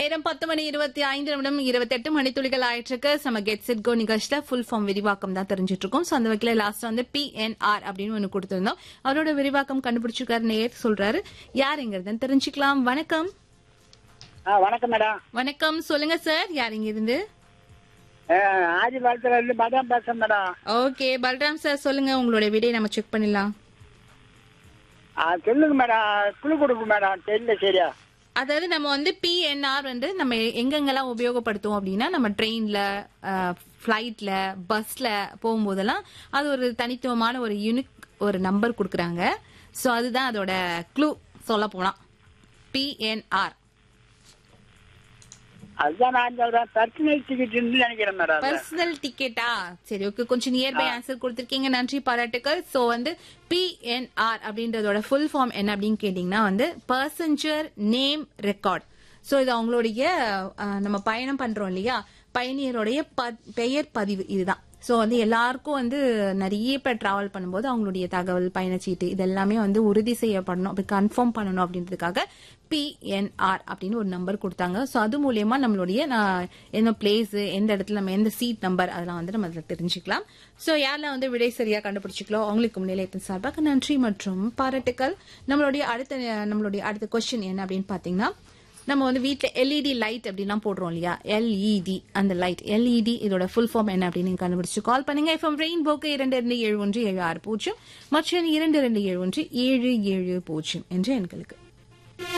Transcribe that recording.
நேரம் பத்து மணி இருபத்தி ஐந்து நிமிடம் இருபத்தெட்டு மணித்துளிகள் ஆயிட்டிருக்கு நம்ம கெட் செட் கோ நிகழ்ச்சியில ஃபுல் ஃபார்ம் விரிவாக்கம் தான் தெரிஞ்சிட்டு இருக்கோம் ஸோ அந்த வகையில் லாஸ்ட் வந்து பிஎன்ஆர் அப்படின்னு ஒன்று கொடுத்திருந்தோம் அவரோட விரிவாக்கம் கண்டுபிடிச்சிருக்காரு நேர் சொல்றாரு யாருங்கிறதுன்னு தெரிஞ்சுக்கலாம் வணக்கம் ஆ வணக்கம் மேடம் வணக்கம் சொல்லுங்க சார் யார் இங்க இருந்து ஆதி வாழ்த்துல இருந்து மதம் பேசுறேன் மேடம் ஓகே பல்ராம் சார் சொல்லுங்க உங்களோட விடையை நம்ம செக் பண்ணிடலாம் ஆ, சொல்லுங்க மேடம் குழு கொடுங்க மேடம் தெரியல சரியா அதாவது நம்ம வந்து பிஎன்ஆர் வந்து நம்ம எங்கெங்கெல்லாம் உபயோகப்படுத்துவோம் அப்படின்னா நம்ம ட்ரெயின்ல ஃப்ளைட்ல பஸ்ல போகும்போதெல்லாம் அது ஒரு தனித்துவமான ஒரு யூனிக் ஒரு நம்பர் கொடுக்குறாங்க ஸோ அதுதான் அதோட க்ளூ சொல்ல போலாம் பிஎன்ஆர் அதுதான் நான் சொல்றேன் பர்சனல் டிக்கெட் நினைக்கிறேன் மேடம் அது. பர்சனல் டிக்கெட்டா சரி ஓகே கொஞ்சம் நியர்பை ஆன்சர் கொடுத்துருக்கீங்க நன்றி பாராட்டுக்கள் ஸோ வந்து பிஎன்ஆர் அப்படின்றதோட ஃபுல் ஃபார்ம் என்ன அப்படின்னு கேட்டிங்கன்னா வந்து பர்சஞ்சர் நேம் ரெக்கார்ட் ஸோ இது அவங்களுடைய அஹ், நம்ம பயணம் பண்றோம் இல்லையா பயணியருடைய ப- பெயர் பதிவு இதுதான் ஸோ வந்து எல்லாருக்கும் வந்து நிறைய பேர் டிராவல் பண்ணும்போது அவங்களுடைய தகவல் பயணச்சீட்டு இது எல்லாமே வந்து உறுதி செய்யப்படணும் அப்படி கன்ஃபார்ம் பண்ணணும் அப்படின்றதுக்காக பிஎன்ஆர் அப்படின்னு ஒரு நம்பர் கொடுத்தாங்க ஸோ அது மூலியமா நம்மளுடைய நான் என்ன பிளேஸ் எந்த இடத்துல நம்ம எந்த சீட் நம்பர் அதெல்லாம் வந்து நம்ம அதில் தெரிஞ்சுக்கலாம் ஸோ யாரெல்லாம் வந்து விடை சரியா கண்டுபிடிச்சிக்கலோ அவங்களுக்கு நிலையத்தின் சார்பாக நன்றி மற்றும் பாராட்டுக்கள் நம்மளுடைய அடுத்த நம்மளுடைய அடுத்த கொஸ்டின் என்ன அப்படின்னு பார்த்தீங்கன்னா நம்ம வந்து வீட்டில் எல்இடி லைட் அப்படிலாம் போடுறோம் இல்லையா எல்இடி அந்த லைட் எல்இடி இதோட ஃபுல் ஃபார்ம் என்ன அப்படின்னு நீங்க கண்டுபிடிச்சு கால் பண்ணுங்க எஃப்எம் ரெயின்போக்கு இரண்டு இரண்டு ஏழு ஒன்று ஏழு ஆறு பூஜ்ஜியம் மற்றும் இரண்டு இரண்டு ஏழு ஒன்று ஏழு ஏழு பூஜ்ஜியம் என்று எண்களுக்கு